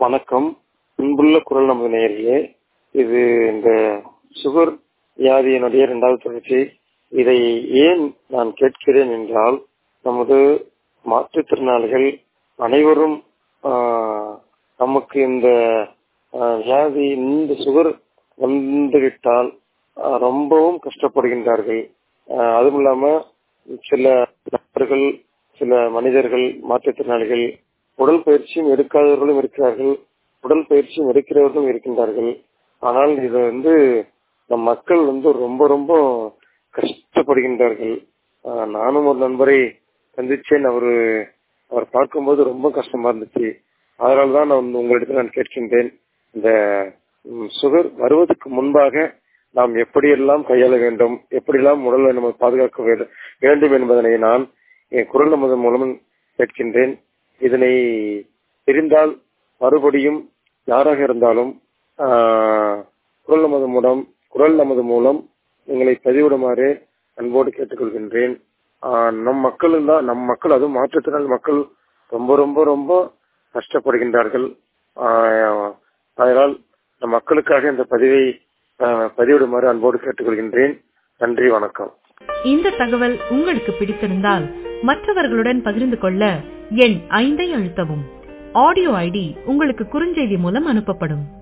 வணக்கம் அன்புள்ள குரல் நமது நேயர்களே இது இந்த சுகர் வியாதியினுடைய இரண்டாவது தொடர்ச்சி இதை ஏன் நான் கேட்கிறேன் என்றால் நமது மாற்றுத்திறனாளிகள் அனைவரும் ஆஹ், நமக்கு இந்த ஆஹ், வியாதி இந்த சுகர் வந்துவிட்டால் ஆஹ், ரொம்பவும் கஷ்டப்படுகின்றார்கள் ஆஹ், அதுவும் இல்லாம சில நபர்கள் சில மனிதர்கள் மாற்றுத்திறனாளிகள் உடல் பயிற்சியும் எடுக்காதவர்களும் இருக்கிறார்கள் உடல் பயிற்சியும் எடுக்கிறவர்களும் இருக்கின்றார்கள் ஆனால் இது வந்து நம் மக்கள் வந்து ரொம்ப ரொம்ப கஷ்டப்படுகின்றார்கள் ஆஹ் நானும் ஒரு நண்பரை சந்திச்சேன் அவரு அவர் பார்க்கும்போது ரொம்ப கஷ்டமா இருந்துச்சு அதனால்தான் நான் வந்து உங்களிடத்தில் நான் கேட்கின்றேன் இந்த ம், சுகர் வருவதற்கு முன்பாக நாம் எப்படியெல்லாம் கையாள வேண்டும் எப்படியெல்லாம் உடலை நம்ம பாதுகாக்க வேண்டும் வேண்டும் என்பதனை நான் என் குரல் நமது மூலம் கேட்கின்றேன் இதனை தெரிந்தால் மறுபடியும் யாராக இருந்தாலும் ஆஹ், குரல் நமது மூலம் குரல் நமது மூலம் எங்களை பதிவிடுமாறு அன்போடு கேட்டுக்கொள்கின்றேன் ஆஹ், நம் மக்களும் தான் நம் மக்கள் அதுவும் மாற்றுத்திறனாளி மக்கள் ரொம்ப ரொம்ப ரொம்ப கஷ்டப்படுகின்றார்கள் ஆஹ், அதனால் நம் மக்களுக்காக இந்த பதிவை ஆஹ், பதிவிடுமாறு அன்போடு கேட்டுக்கொள்கின்றேன் நன்றி வணக்கம் இந்த தகவல் உங்களுக்கு பிடித்திருந்தால் மற்றவர்களுடன் பகிர்ந்து கொள்ள எண் ஐந்தை அழுத்தவும் ஆடியோ ஐடி உங்களுக்கு குறுஞ்செய்தி மூலம் அனுப்பப்படும்